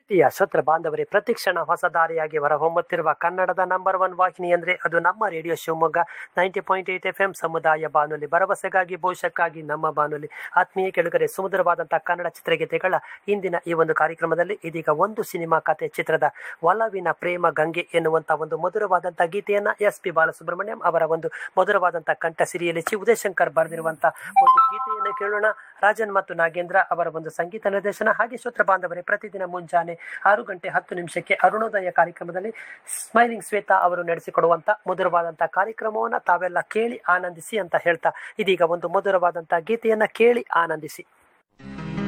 ಪ್ರಿಯ ಶ್ರೋತೃ ಬಾಂಧವರೇ ಪ್ರತಿಕ್ಷಣ ಹೊಸ ದಾರಿಯಾಗಿ ಹೊರಹೊಮ್ಮುತ್ತಿರುವ ಕನ್ನಡದ ನಂಬರ್ ಒನ್ ವಾಹಿನಿ ಅಂದ್ರೆ ಅದು ನಮ್ಮ radio Shivamogga ninety point eight F M ಸಮುದಾಯ ಬಾನುಲಿ ಭರವಸೆಗಾಗಿ ಭವಿಷ್ಯಕ್ಕಾಗಿ ನಮ್ಮ ಬಾನುಲಿ ಆತ್ಮೀಯ ಕೆಳಗರೆ ಸುಮಧುರವಾದಂತಹ ಕನ್ನಡ ಚಿತ್ರಗೀತೆಗಳ ಇಂದಿನ ಈ ಒಂದು ಕಾರ್ಯಕ್ರಮದಲ್ಲಿ ಇದೀಗ ಒಂದು ಸಿನಿಮಾ ಕಥೆ ಚಿತ್ರದ ಒಲವಿನ ಪ್ರೇಮ ಗಂಗೆ ಎನ್ನುವಂತ ಒಂದು ಮಧುರವಾದಂತಹ ಗೀತೆಯನ್ನ ಎಸ್ ಪಿ ಬಾಲಸುಬ್ರಹ್ಮಣ್ಯಂ ಅವರ ಒಂದು ಮಧುರವಾದಂತಹ ಕಂಠ ಸಿರಿಯಲ್ಲಿ ಚಿ ಉದಯಶಂಕರ್ ಬರೆದಿರುವಂತಹ ಒಂದು ಗೀತೆಯನ್ನು ಕೇಳೋಣ ರಾಜನ್ ಮತ್ತು ನಾಗೇಂದ್ರ ಅವರ ಒಂದು ಸಂಗೀತ ನಿರ್ದೇಶನ ಹಾಗೆ ಶ್ರೋತ್ರ ಬಾಂಧವರೇ ಪ್ರತಿದಿನ ಮುಂಜಾನೆ ಆರು ಗಂಟೆ ಹತ್ತು ನಿಮಿಷಕ್ಕೆ ಅರುಣೋದಯ ಕಾರ್ಯಕ್ರಮದಲ್ಲಿ ಸ್ಮೈಲಿಂಗ್ ಶ್ವೇತಾ ಅವರು ನಡೆಸಿಕೊಡುವಂತ ಮಧುರವಾದಂತಹ ಕಾರ್ಯಕ್ರಮವನ್ನ ತಾವೆಲ್ಲ ಕೇಳಿ ಆನಂದಿಸಿ ಅಂತ ಹೇಳ್ತಾ ಇದೀಗ ಒಂದು ಮಧುರವಾದಂತಹ ಗೀತೆಯನ್ನ ಕೇಳಿ ಆನಂದಿಸಿ